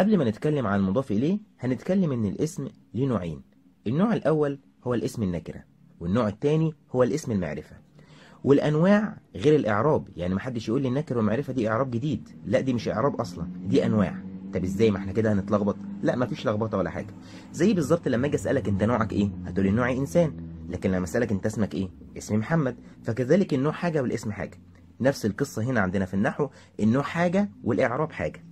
قبل ما نتكلم عن المضاف إليه هنتكلم إن الاسم ليه نوعين النوع الأول هو الاسم النكرة والنوع الثاني هو الاسم المعرفة والأنواع غير الإعراب يعني محدش يقول لي النكرة والمعرفة دي إعراب جديد لا دي مش إعراب أصلا دي أنواع طب ازاي ما احنا كده هنتلخبط لا مفيش لخبطه ولا حاجه زي بالظبط لما اجي اسالك انت نوعك ايه هتقولي نوعي انسان لكن لما اسالك انت اسمك ايه اسمي محمد فكذلك النوع حاجه والاسم حاجه نفس القصه هنا عندنا في النحو النوع حاجه والاعراب حاجه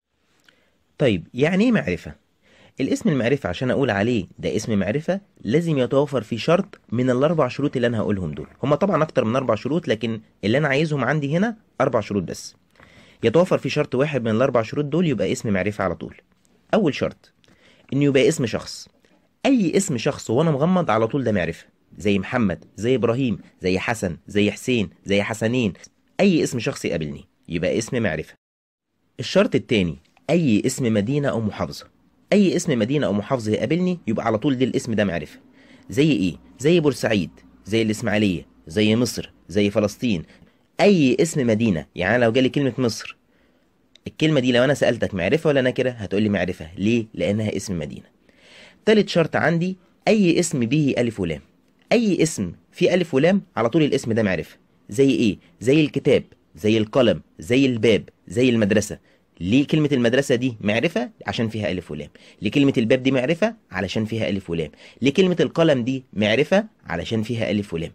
طيب يعني ايه معرفه الاسم المعرفة عشان أقول عليه ده اسم معرفة لازم يتوافر فيه شرط من الأربع شروط اللي أنا هقولهم دول هما طبعا أكتر من أربع شروط لكن اللي أنا عايزهم عندي هنا أربع شروط بس يتوفر في شرط واحد من الأربع شروط دول يبقى اسم معرفة على طول أول شرط إنه يبقى اسم شخص أي اسم شخص وأنا مغمض على طول ده معرفة زي محمد زي إبراهيم زي حسن زي حسين زي حسنين أي اسم شخص يقابلني يبقى اسم معرفة الشرط التاني أي اسم مدينة أو محافظة أي اسم مدينة أو محافظة يقابلني يبقى على طول دي الاسم ده معرفة زي إيه؟ زي بورسعيد زي الإسماعيلية زي مصر زي فلسطين اي اسم مدينه يعني أنا لو جالي كلمه مصر الكلمه دي لو انا سالتك معرفه ولا نكره هتقول لي معرفه ليه لانها اسم مدينه تالت شرط عندي اي اسم به الف ولام اي اسم فيه الف ولام على طول الاسم ده معرفه زي ايه زي الكتاب زي القلم زي الباب زي المدرسه ليه كلمة المدرسة دي معرفة عشان فيها ألف ولام ليه كلمة الباب دي معرفة علشان فيها ألف ولام ليه كلمة القلم دي معرفة علشان فيها ألف ولام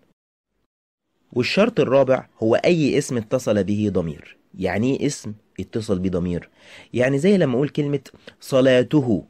والشرط الرابع هو أي اسم اتصل به ضمير يعني ايه اسم اتصل بضمير يعني زي لما أقول كلمة صلاته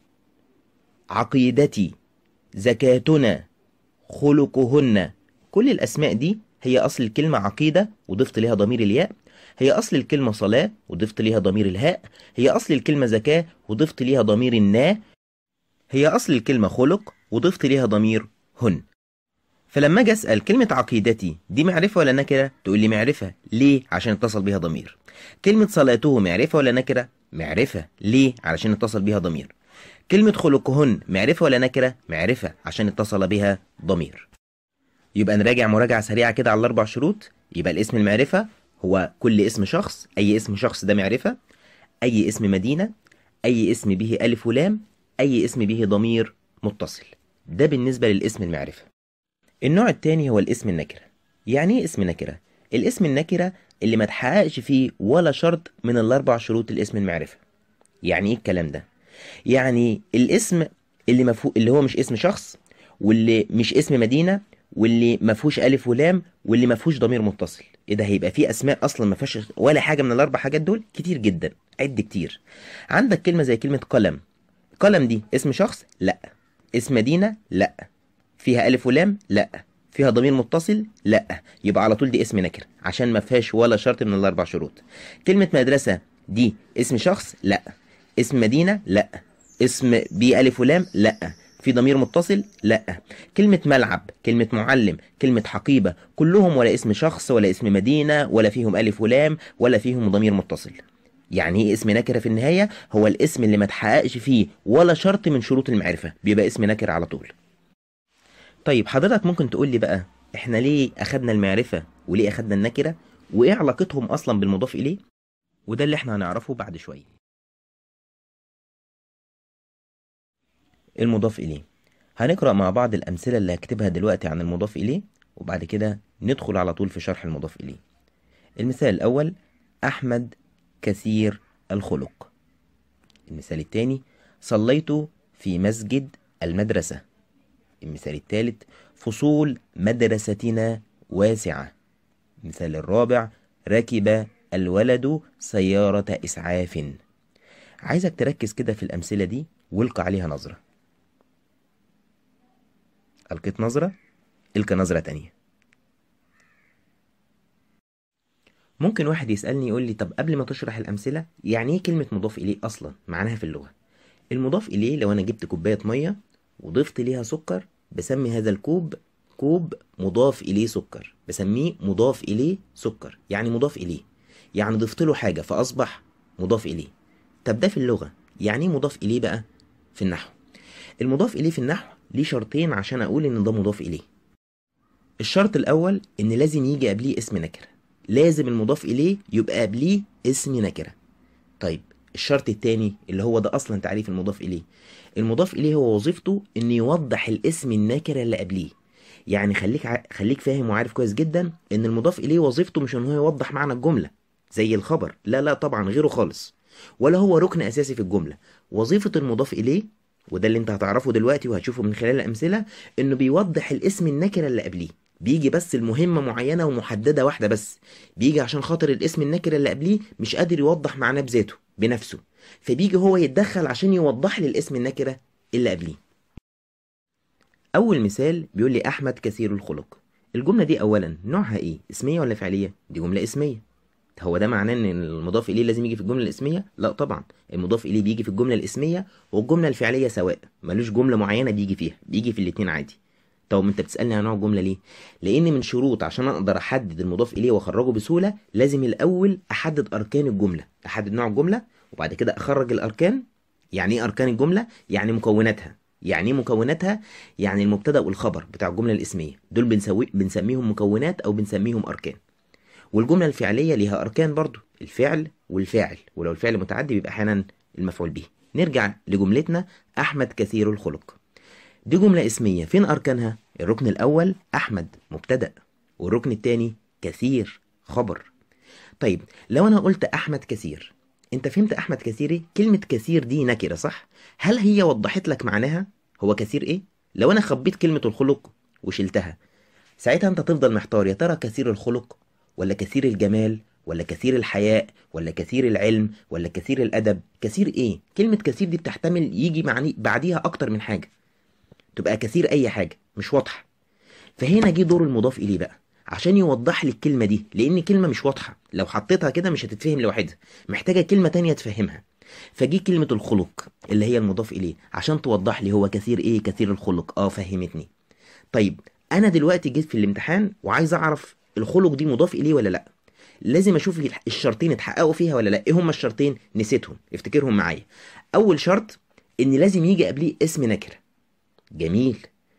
عقيدتي زكاتنا خلقهن كل الأسماء دي هي أصل الكلمة عقيدة وضفت لها ضمير الياء هي أصل الكلمة صلاة وضفت ليها ضمير الهاء هي أصل الكلمة زكاة وضفت ليها ضمير النا هي أصل الكلمة خلق وضفت ليها ضمير هن فلما اجي اسال كلمه عقيدتي دي معرفه ولا نكره تقول لي معرفه ليه عشان اتصل بيها ضمير كلمه صلاته معرفه ولا نكره معرفه ليه علشان اتصل بيها ضمير كلمه خلقهن معرفه ولا نكره معرفه عشان اتصل بها ضمير يبقى نراجع مراجعه سريعه كده على الاربع شروط يبقى الاسم المعرفه هو كل اسم شخص اي اسم شخص ده معرفه اي اسم مدينه اي اسم به الف ولام اي اسم به ضمير متصل ده بالنسبه للاسم المعرفه النوع التاني هو الاسم النكرة يعني ايه اسم نكرة؟ الاسم النكرة اللي ما تحققش فيه ولا شرط من الأربع شروط الاسم المعرفة يعني ايه الكلام ده؟ يعني الاسم اللي مفهو... اللي هو مش اسم شخص واللي مش اسم مدينة واللي ما فيهوش ألف ولام واللي ما فيهوش ضمير متصل ايه ده هيبقى فيه أسماء أصلا ما فيهاش ولا حاجة من الأربع حاجات دول كتير جدا عد كتير عندك كلمة زي كلمة قلم قلم دي اسم شخص؟ لا اسم مدينة؟ لا فيها ألف ولام؟ لا فيها ضمير متصل؟ لا يبقى على طول دي اسم نكر عشان ما فيهاش ولا شرط من الأربع شروط كلمة مدرسة دي اسم شخص؟ لا اسم مدينة؟ لا اسم بي ألف ولام؟ لا في ضمير متصل؟ لا كلمة ملعب كلمة معلم كلمة حقيبة كلهم ولا اسم شخص ولا اسم مدينة ولا فيهم ألف ولام ولا فيهم ضمير متصل يعني ايه اسم نكره في النهايه هو الاسم اللي ما تحققش فيه ولا شرط من شروط المعرفه بيبقى اسم نكره على طول طيب حضرتك ممكن تقول لي بقى احنا ليه اخدنا المعرفة وليه اخدنا النكرة وايه علاقتهم اصلا بالمضاف اليه وده اللي احنا هنعرفه بعد شوية المضاف اليه هنقرأ مع بعض الأمثلة اللي هكتبها دلوقتي عن المضاف إليه وبعد كده ندخل على طول في شرح المضاف إليه المثال الأول أحمد كثير الخلق المثال الثاني صليت في مسجد المدرسة المثال الثالث فصول مدرستنا واسعة المثال الرابع ركب الولد سيارة إسعاف عايزك تركز كده في الأمثلة دي والقى عليها نظرة ألقيت نظرة القى نظرة تانية ممكن واحد يسألني يقول لي طب قبل ما تشرح الأمثلة يعني إيه كلمة مضاف إليه أصلا معناها في اللغة المضاف إليه لو أنا جبت كوباية مية وضفت ليها سكر بسمي هذا الكوب كوب مضاف إليه سكر بسميه مضاف إليه سكر يعني مضاف إليه يعني ضفت له حاجة فأصبح مضاف إليه طب ده في اللغة يعني ايه مضاف إليه بقى في النحو المضاف إليه في النحو ليه شرطين عشان أقول إن ده مضاف إليه الشرط الأول إن لازم يجي قبليه اسم نكرة لازم المضاف إليه يبقى قبليه اسم نكرة طيب الشرط التاني اللي هو ده اصلا تعريف المضاف اليه المضاف اليه هو وظيفته ان يوضح الاسم النكره اللي قبليه يعني خليك ع... خليك فاهم وعارف كويس جدا ان المضاف اليه وظيفته مش ان هو يوضح معنى الجمله زي الخبر لا لا طبعا غيره خالص ولا هو ركن اساسي في الجمله وظيفه المضاف اليه وده اللي انت هتعرفه دلوقتي وهتشوفه من خلال الامثله انه بيوضح الاسم النكره اللي قبليه بيجي بس المهمه معينه ومحدده واحده بس بيجي عشان خاطر الاسم النكره اللي قبليه مش قادر يوضح معناه بذاته بنفسه فبيجي هو يتدخل عشان يوضح لي الاسم النكره اللي قبليه اول مثال بيقول لي احمد كثير الخلق الجمله دي اولا نوعها ايه اسميه ولا فعليه دي جمله اسميه هو ده معناه ان المضاف اليه لازم يجي في الجمله الاسميه لا طبعا المضاف اليه بيجي في الجمله الاسميه والجمله الفعليه سواء ملوش جمله معينه بيجي فيها بيجي في الاتنين عادي طب انت بتسالني عن نوع الجمله ليه لان من شروط عشان اقدر احدد المضاف اليه واخرجه بسهوله لازم الاول احدد اركان الجمله احدد نوع الجمله وبعد كده اخرج الاركان يعني ايه اركان الجمله يعني مكوناتها يعني ايه مكوناتها يعني المبتدا والخبر بتاع الجمله الاسميه دول بنسوي بنسميهم مكونات او بنسميهم اركان والجمله الفعليه ليها اركان برضو الفعل والفاعل ولو الفعل متعدي بيبقى احيانا المفعول به نرجع لجملتنا احمد كثير الخلق دي جمله اسميه فين اركانها الركن الاول احمد مبتدا والركن الثاني كثير خبر طيب لو انا قلت احمد كثير انت فهمت احمد كثير ايه كلمه كثير دي نكره صح هل هي وضحت لك معناها هو كثير ايه لو انا خبيت كلمه الخلق وشلتها ساعتها انت تفضل محتار يا ترى كثير الخلق ولا كثير الجمال ولا كثير الحياء ولا كثير العلم ولا كثير الادب كثير ايه كلمه كثير دي بتحتمل يجي معني بعديها اكتر من حاجه تبقى كثير اي حاجه مش واضحه فهنا جه دور المضاف اليه بقى عشان يوضح لي الكلمه دي لان كلمه مش واضحه لو حطيتها كده مش هتتفهم لوحدها محتاجه كلمه تانية تفهمها فجي كلمه الخلق اللي هي المضاف اليه عشان توضح لي هو كثير ايه كثير الخلق اه فهمتني طيب انا دلوقتي جيت في الامتحان وعايز اعرف الخلق دي مضاف اليه ولا لا لازم اشوف الشرطين اتحققوا فيها ولا لا ايه هما الشرطين نسيتهم افتكرهم معايا اول شرط ان لازم يجي قبليه اسم نكره جميل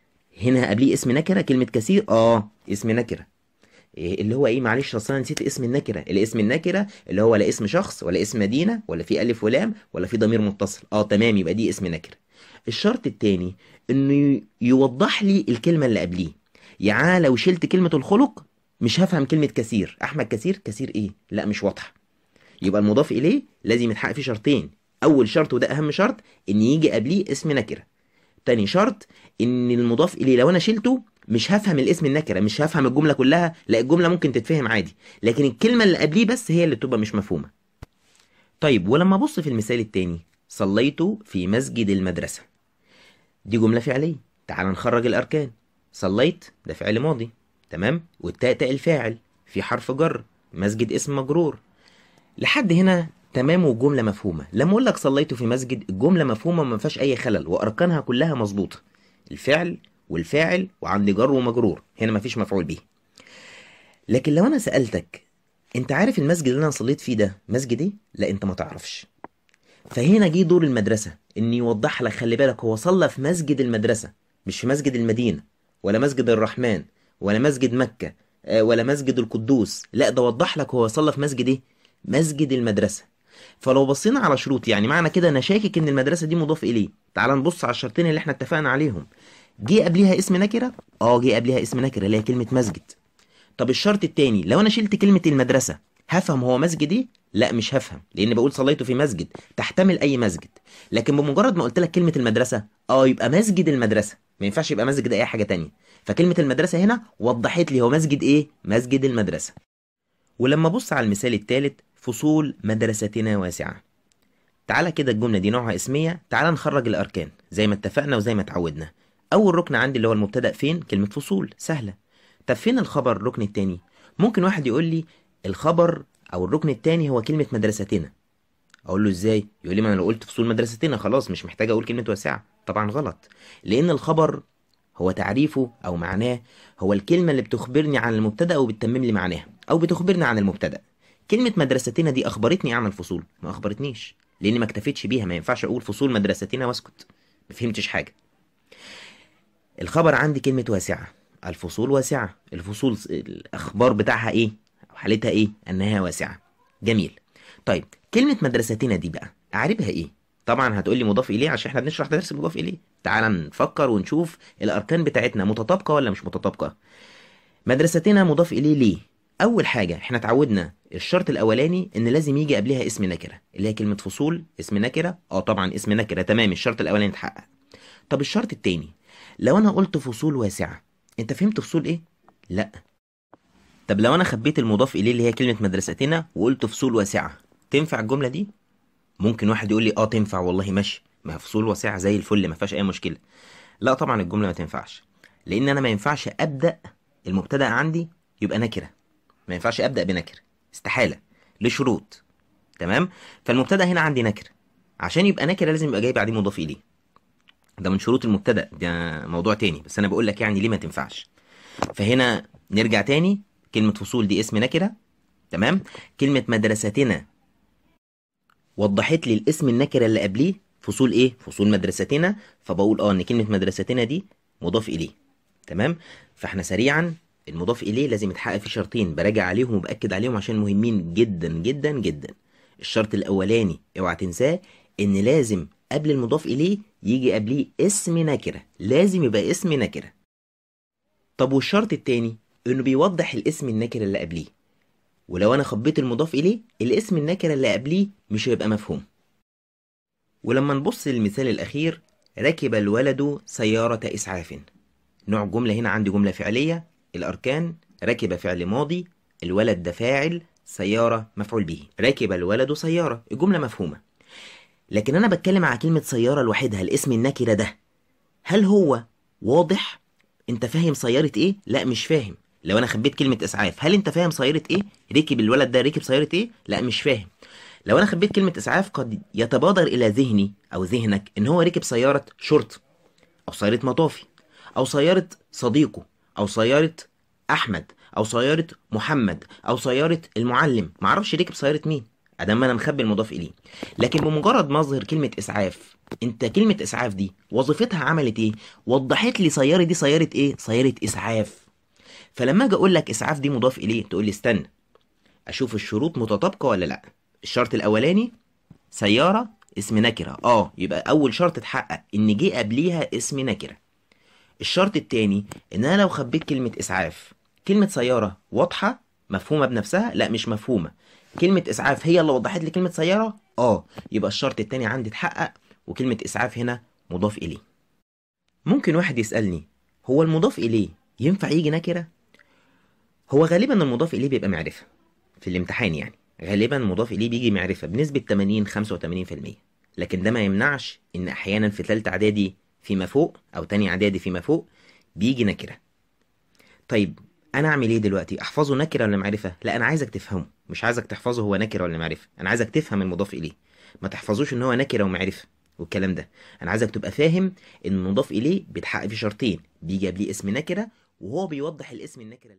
هنا قبليه اسم نكره كلمه كثير اه اسم نكره إيه اللي هو ايه معلش اصل انا نسيت اسم النكره الاسم النكره اللي هو لا اسم شخص ولا اسم مدينه ولا في الف ولام ولا في ضمير متصل اه تمام يبقى دي اسم نكره الشرط التاني انه يوضح لي الكلمه اللي قبليه يعني لو شلت كلمه الخلق مش هفهم كلمه كثير احمد كثير كثير ايه لا مش واضحه يبقى المضاف اليه لازم يتحقق فيه شرطين اول شرط وده اهم شرط ان يجي قبليه اسم نكره تاني شرط ان المضاف اليه لو انا شلته مش هفهم الاسم النكره مش هفهم الجمله كلها لا الجمله ممكن تتفهم عادي لكن الكلمه اللي قبليه بس هي اللي تبقى مش مفهومه طيب ولما ابص في المثال التاني صليت في مسجد المدرسه دي جمله فعليه تعال نخرج الاركان صليت ده فعل ماضي تمام والتاء تاء الفاعل في حرف جر مسجد اسم مجرور لحد هنا تمام والجمله مفهومه لما اقول لك صليت في مسجد الجمله مفهومه وما فيهاش اي خلل واركانها كلها مظبوطه الفعل والفاعل وعندي جر ومجرور هنا مفيش مفعول به لكن لو انا سالتك انت عارف المسجد اللي انا صليت فيه ده مسجد ايه لا انت ما تعرفش فهنا جه دور المدرسه ان يوضح لك خلي بالك هو صلى في مسجد المدرسه مش في مسجد المدينه ولا مسجد الرحمن ولا مسجد مكه ولا مسجد القدوس لا ده وضح لك هو صلى في مسجد ايه مسجد المدرسه فلو بصينا على شروط يعني معنى كده انا شاكك ان المدرسه دي مضاف اليه تعال نبص على الشرطين اللي احنا اتفقنا عليهم جه قبليها اسم نكره اه جه قبليها اسم نكره اللي هي كلمه مسجد طب الشرط التاني لو انا شلت كلمه المدرسه هفهم هو مسجد ايه لا مش هفهم لان بقول صليت في مسجد تحتمل اي مسجد لكن بمجرد ما قلت لك كلمه المدرسه اه يبقى مسجد المدرسه ما ينفعش يبقى مسجد اي حاجه تانية فكلمه المدرسه هنا وضحت لي هو مسجد ايه مسجد المدرسه ولما ابص على المثال الثالث فصول مدرستنا واسعه تعالى كده الجمله دي نوعها اسميه تعالى نخرج الاركان زي ما اتفقنا وزي ما اتعودنا اول ركن عندي اللي هو المبتدا فين كلمه فصول سهله طب فين الخبر الركن التاني ممكن واحد يقول لي الخبر او الركن التاني هو كلمه مدرستنا اقول له ازاي يقول لي ما انا لو قلت فصول مدرستنا خلاص مش محتاج اقول كلمه واسعه طبعا غلط لان الخبر هو تعريفه او معناه هو الكلمه اللي بتخبرني عن المبتدا وبتتمم لي معناها او بتخبرني عن المبتدا كلمه مدرستنا دي اخبرتني عن الفصول ما اخبرتنيش لاني ما اكتفيتش بيها ما ينفعش اقول فصول مدرستنا واسكت ما فهمتش حاجه الخبر عندي كلمه واسعه الفصول واسعه الفصول الاخبار بتاعها ايه او حالتها ايه انها واسعه جميل طيب كلمه مدرستنا دي بقى اعربها ايه طبعا هتقول لي مضاف اليه عشان احنا بنشرح درس مضاف اليه تعال نفكر ونشوف الاركان بتاعتنا متطابقه ولا مش متطابقه مدرستنا مضاف اليه ليه اول حاجه احنا اتعودنا الشرط الاولاني ان لازم يجي قبلها اسم نكره اللي هي كلمه فصول اسم نكره اه طبعا اسم نكره تمام الشرط الاولاني اتحقق طب الشرط التاني لو انا قلت فصول واسعه انت فهمت فصول ايه لا طب لو انا خبيت المضاف اليه اللي هي كلمه مدرستنا وقلت فصول واسعه تنفع الجمله دي ممكن واحد يقول لي اه تنفع والله ماشي ما هي فصول واسعه زي الفل ما فيهاش اي مشكله لا طبعا الجمله ما تنفعش لان انا ما ينفعش ابدا المبتدا عندي يبقى نكره ما ينفعش ابدا بنكره استحاله لشروط تمام فالمبتدا هنا عندي نكره عشان يبقى نكره لازم يبقى جاي بعديه مضاف اليه ده من شروط المبتدا ده موضوع تاني بس انا بقول لك يعني ليه ما تنفعش فهنا نرجع تاني كلمه فصول دي اسم نكره تمام كلمه مدرستنا وضحت لي الاسم النكره اللي قبليه فصول ايه فصول مدرستنا فبقول اه ان كلمه مدرستنا دي مضاف اليه تمام فاحنا سريعا المضاف اليه لازم يتحقق فيه شرطين براجع عليهم وباكد عليهم عشان مهمين جدا جدا جدا الشرط الاولاني اوعى تنساه ان لازم قبل المضاف اليه يجي قبليه اسم نكره لازم يبقى اسم نكره طب والشرط التاني انه بيوضح الاسم النكره اللي قبليه ولو انا خبيت المضاف اليه الاسم النكره اللي قبليه مش هيبقى مفهوم ولما نبص للمثال الاخير ركب الولد سياره اسعاف نوع جمله هنا عندي جمله فعليه الاركان ركب فعل ماضي الولد ده فاعل سياره مفعول به ركب الولد سياره الجمله مفهومه لكن انا بتكلم على كلمه سياره لوحدها الاسم النكره ده هل هو واضح انت فاهم سياره ايه لا مش فاهم لو انا خبيت كلمه اسعاف هل انت فاهم سياره ايه ركب الولد ده ركب سياره ايه لا مش فاهم لو انا خبيت كلمه اسعاف قد يتبادر الى ذهني او ذهنك ان هو ركب سياره شرطه او سياره مطافي او سياره صديقه او سياره احمد او سياره محمد او سياره المعلم معرفش ركب سياره مين ادام انا مخبي المضاف اليه لكن بمجرد ما اظهر كلمه اسعاف انت كلمه اسعاف دي وظيفتها عملت ايه وضحت لي سياره دي سياره ايه سياره اسعاف فلما اجي اقول لك اسعاف دي مضاف اليه تقول لي استنى اشوف الشروط متطابقه ولا لا الشرط الاولاني سياره اسم نكره اه يبقى اول شرط اتحقق ان جه قبليها اسم نكره الشرط التاني ان انا لو خبيت كلمه اسعاف كلمه سياره واضحه مفهومه بنفسها لا مش مفهومه كلمه اسعاف هي اللي وضحت لي كلمه سياره اه يبقى الشرط التاني عندي اتحقق وكلمه اسعاف هنا مضاف اليه ممكن واحد يسالني هو المضاف اليه ينفع يجي نكره هو غالبا المضاف اليه بيبقى معرفه في الامتحان يعني غالبا مضاف اليه بيجي معرفه بنسبه 80 85% لكن ده ما يمنعش ان احيانا في ثالثه اعدادي فيما فوق او تاني اعدادي فيما فوق بيجي نكره طيب انا اعمل ايه دلوقتي احفظه نكره ولا معرفه لا انا عايزك تفهمه مش عايزك تحفظه هو نكره ولا معرفه انا عايزك تفهم المضاف اليه ما تحفظوش ان هو نكره ومعرفه والكلام ده انا عايزك تبقى فاهم ان المضاف اليه بيتحقق في شرطين بيجي قبليه اسم نكره وهو بيوضح الاسم النكره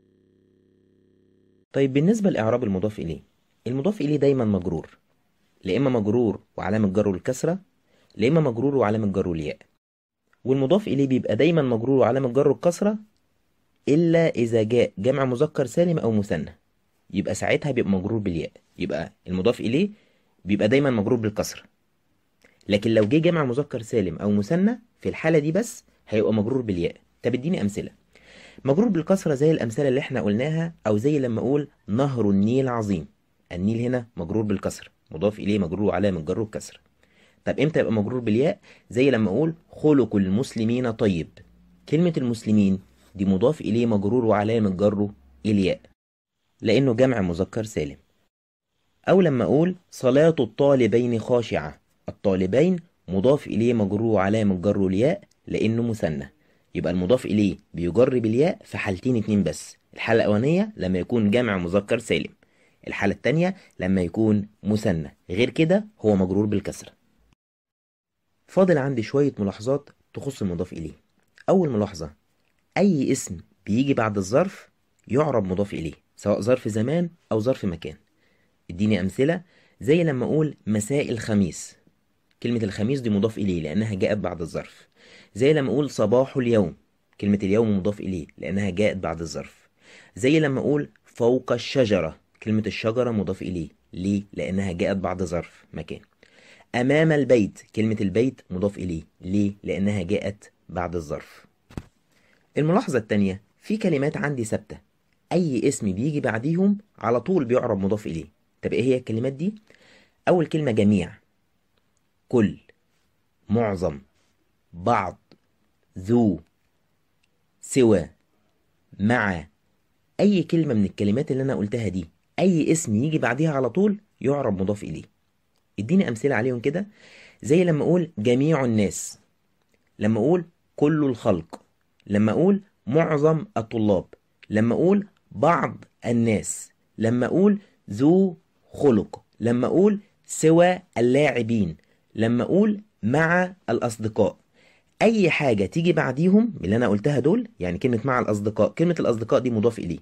طيب بالنسبه لاعراب المضاف اليه المضاف اليه دايما مجرور لا اما مجرور وعلامه جره الكسره لا اما مجرور وعلامه جره الياء والمضاف اليه بيبقى دايما مجرور وعلامه جره الكسره الا اذا جاء جمع مذكر سالم او مثنى يبقى ساعتها بيبقى مجرور بالياء يبقى المضاف اليه بيبقى دايما مجرور بالكسره لكن لو جه جمع مذكر سالم او مثنى في الحاله دي بس هيبقى مجرور بالياء طب اديني امثله مجرور بالكسره زي الامثله اللي احنا قلناها او زي لما اقول نهر النيل عظيم النيل هنا مجرور بالكسره مضاف اليه مجرور علامه جره الكسره طب امتى يبقى مجرور بالياء زي لما اقول خلق المسلمين طيب كلمه المسلمين دي مضاف اليه مجرور وعلامه جره الياء لانه جمع مذكر سالم او لما اقول صلاه الطالبين خاشعه الطالبين مضاف اليه مجرور وعلامه جره الياء لانه مثنى يبقى المضاف اليه بيجر بالياء في حالتين اتنين بس الحاله الاولانيه لما يكون جمع مذكر سالم الحاله التانية لما يكون مثنى غير كده هو مجرور بالكسره فاضل عندي شويه ملاحظات تخص المضاف اليه اول ملاحظه اي اسم بيجي بعد الظرف يعرب مضاف اليه سواء ظرف زمان او ظرف مكان اديني امثله زي لما اقول مساء الخميس كلمه الخميس دي مضاف اليه لانها جاءت بعد الظرف زي لما اقول صباح اليوم كلمه اليوم مضاف اليه لانها جاءت بعد الظرف زي لما اقول فوق الشجره كلمه الشجره مضاف اليه ليه لانها جاءت بعد ظرف مكان أمام البيت كلمة البيت مضاف إليه ليه؟ لأنها جاءت بعد الظرف الملاحظة التانية في كلمات عندي ثابتة أي اسم بيجي بعديهم على طول بيعرب مضاف إليه طب إيه هي الكلمات دي؟ أول كلمة جميع كل معظم بعض ذو سوى مع أي كلمة من الكلمات اللي أنا قلتها دي أي اسم يجي بعديها على طول يعرب مضاف إليه اديني أمثلة عليهم كده زي لما أقول جميع الناس لما أقول كل الخلق لما أقول معظم الطلاب لما أقول بعض الناس لما أقول ذو خلق لما أقول سوى اللاعبين لما أقول مع الأصدقاء أي حاجة تيجي بعديهم من اللي أنا قلتها دول يعني كلمة مع الأصدقاء كلمة الأصدقاء دي مضاف إليه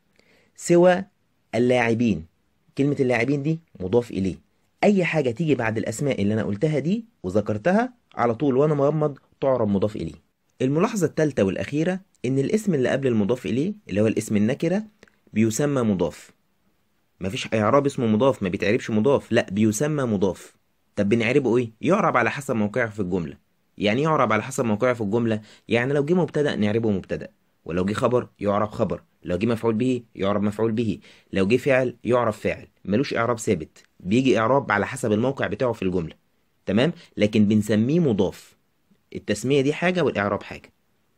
سوى اللاعبين كلمة اللاعبين دي مضاف إليه أي حاجة تيجي بعد الأسماء اللي أنا قلتها دي وذكرتها على طول وأنا مغمض تعرب مضاف إليه الملاحظة الثالثة والأخيرة إن الاسم اللي قبل المضاف إليه اللي هو الاسم النكرة بيسمى مضاف مفيش إعراب اسمه مضاف ما بيتعربش مضاف لا بيسمى مضاف طب بنعربه إيه؟ يعرب على حسب موقعه في الجملة يعني يعرب على حسب موقعه في الجملة يعني لو جه مبتدأ نعربه مبتدأ ولو جه خبر يعرب خبر لو جه مفعول به يعرب مفعول به لو جه فعل يعرب فاعل ملوش إعراب ثابت بيجي إعراب على حسب الموقع بتاعه في الجملة تمام لكن بنسميه مضاف التسمية دي حاجة والإعراب حاجة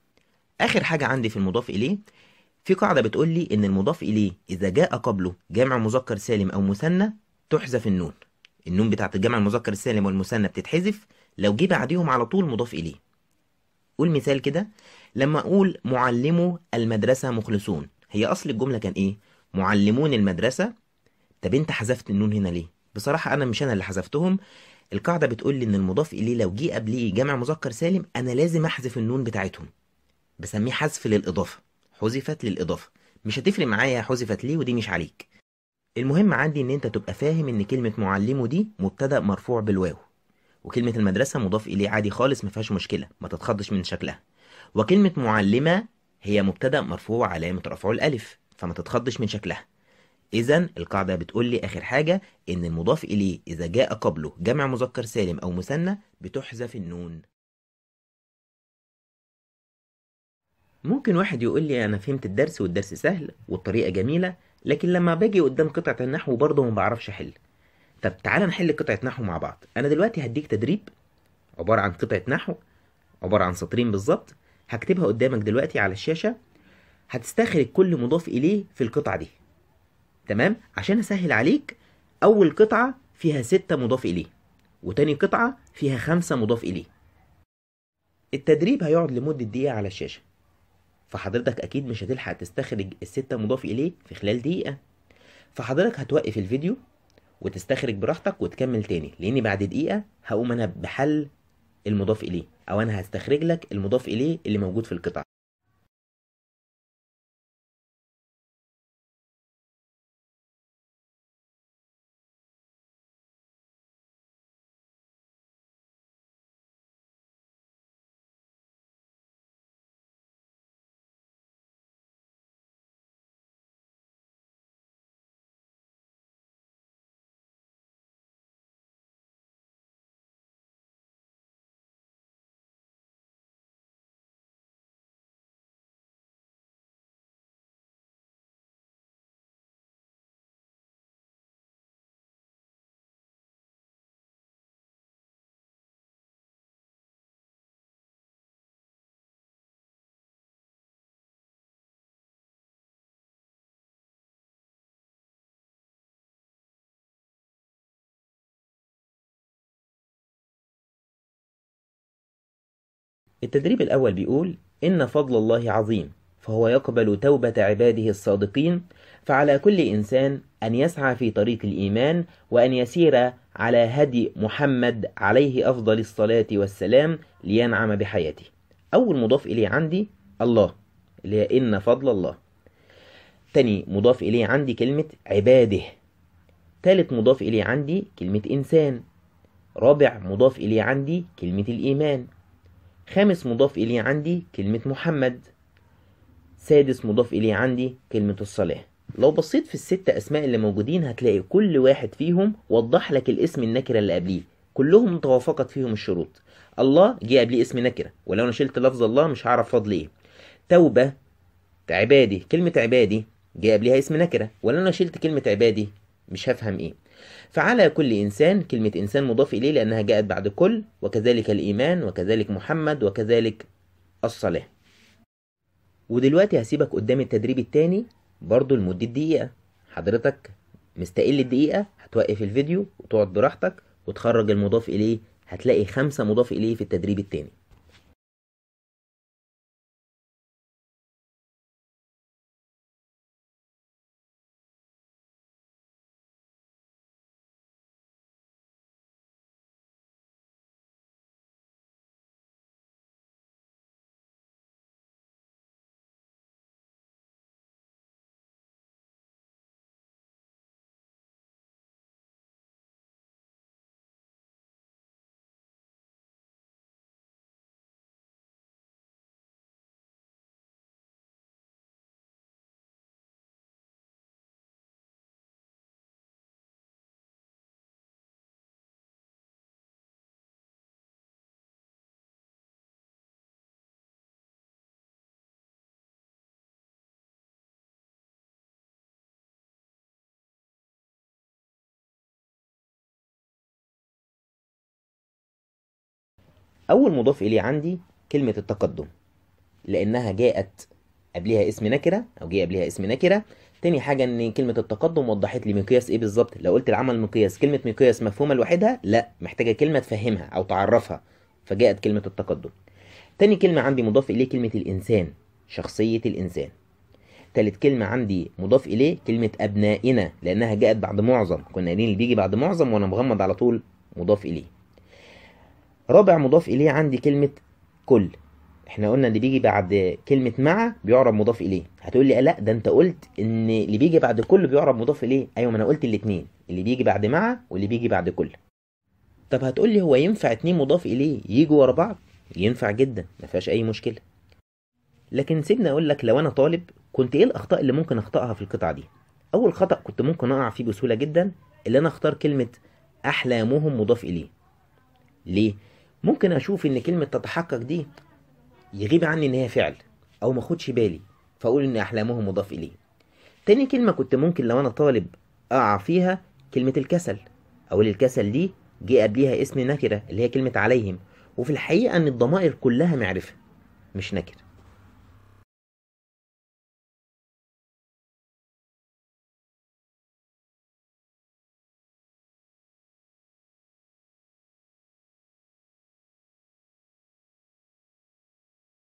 آخر حاجة عندي في المضاف إليه في قاعدة بتقول لي إن المضاف إليه إذا جاء قبله جمع مذكر سالم أو مثنى تحذف النون النون بتاعت الجمع المذكر السالم والمثنى بتتحذف لو جه بعديهم على طول مضاف إليه قول مثال كده لما أقول معلمو المدرسة مخلصون هي أصل الجملة كان إيه؟ معلمون المدرسة طب أنت حذفت النون هنا ليه؟ بصراحة أنا مش أنا اللي حذفتهم القاعدة بتقول لي إن المضاف إليه لو جه قبليه جمع مذكر سالم أنا لازم أحذف النون بتاعتهم بسميه حذف للإضافة حذفت للإضافة مش هتفرق معايا حذفت ليه ودي مش عليك المهم عندي إن أنت تبقى فاهم إن كلمة معلمه دي مبتدأ مرفوع بالواو وكلمة المدرسة مضاف إليه عادي خالص ما فيهاش مشكلة ما تتخضش من شكلها وكلمة معلمة هي مبتدأ مرفوع علامة رفعه الألف فما تتخضش من شكلها إذا القاعدة بتقول لي آخر حاجة إن المضاف إليه إذا جاء قبله جمع مذكر سالم أو مثنى بتحذف النون ممكن واحد يقول لي أنا فهمت الدرس والدرس سهل والطريقة جميلة لكن لما باجي قدام قطعة النحو برضه ما بعرفش أحل طب تعالى نحل قطعة نحو مع بعض أنا دلوقتي هديك تدريب عبارة عن قطعة نحو عبارة عن سطرين بالظبط هكتبها قدامك دلوقتي على الشاشة هتستخرج كل مضاف إليه في القطعة دي تمام عشان أسهل عليك أول قطعة فيها ستة مضاف إليه وتاني قطعة فيها خمسة مضاف إليه التدريب هيقعد لمدة دقيقة على الشاشة فحضرتك أكيد مش هتلحق تستخرج الستة مضاف إليه في خلال دقيقة فحضرتك هتوقف الفيديو وتستخرج براحتك وتكمل تاني لأني بعد دقيقة هقوم أنا بحل المضاف إليه أو أنا هستخرج لك المضاف إليه اللي موجود في القطعة التدريب الأول بيقول إن فضل الله عظيم فهو يقبل توبة عباده الصادقين فعلى كل إنسان أن يسعى في طريق الإيمان وأن يسير على هدي محمد عليه أفضل الصلاة والسلام لينعم بحياته أول مضاف إليه عندي الله اللي هي إن فضل الله تاني مضاف إليه عندي كلمة عباده تالت مضاف إليه عندي كلمة إنسان رابع مضاف إليه عندي كلمة الإيمان خامس مضاف إليه عندي كلمة محمد سادس مضاف إليه عندي كلمة الصلاة لو بصيت في الست أسماء اللي موجودين هتلاقي كل واحد فيهم وضح لك الاسم النكرة اللي قبليه كلهم توافقت فيهم الشروط الله جه قبليه اسم نكرة ولو انا شلت لفظ الله مش هعرف فضل ايه توبة عبادي كلمة عبادي جه قبلها اسم نكرة ولو انا شلت كلمة عبادي مش هفهم ايه فعلى كل إنسان كلمة إنسان مضاف إليه لأنها جاءت بعد كل وكذلك الإيمان وكذلك محمد وكذلك الصلاة ودلوقتي هسيبك قدام التدريب التاني برضو لمدة دقيقة حضرتك مستقل الدقيقة هتوقف الفيديو وتقعد براحتك وتخرج المضاف إليه هتلاقي خمسة مضاف إليه في التدريب التاني أول مضاف إليه عندي كلمة التقدم لأنها جاءت قبلها اسم نكرة أو جه قبلها اسم نكرة تاني حاجة إن كلمة التقدم وضحت لي مقياس إيه بالظبط لو قلت العمل مقياس كلمة مقياس مفهومة لوحدها لا محتاجة كلمة تفهمها أو تعرفها فجاءت كلمة التقدم تاني كلمة عندي مضاف إليه كلمة الإنسان شخصية الإنسان تالت كلمة عندي مضاف إليه كلمة أبنائنا لأنها جاءت بعد معظم كنا قايلين اللي بيجي بعد معظم وأنا مغمض على طول مضاف إليه رابع مضاف إليه عندي كلمة كل احنا قلنا اللي بيجي بعد كلمة مع بيعرب مضاف إليه هتقول لي لا ده انت قلت ان اللي بيجي بعد كل بيعرب مضاف إليه ايوه ما انا قلت الاتنين اللي بيجي بعد مع واللي بيجي بعد كل طب هتقول لي هو ينفع اتنين مضاف إليه يجوا ورا بعض ينفع جدا ما فيهاش اي مشكلة لكن سيبني اقول لك لو انا طالب كنت ايه الاخطاء اللي ممكن اخطاها في القطعة دي اول خطأ كنت ممكن اقع فيه بسهولة جدا اللي انا اختار كلمة احلامهم مضاف إليه ليه ممكن اشوف ان كلمة تتحقق دي يغيب عني ان هي فعل او ما اخدش بالي فاقول ان احلامهم مضاف اليه تاني كلمة كنت ممكن لو انا طالب اقع فيها كلمة الكسل اقول الكسل دي جه قبليها اسم نكرة اللي هي كلمة عليهم وفي الحقيقة ان الضمائر كلها معرفة مش نكرة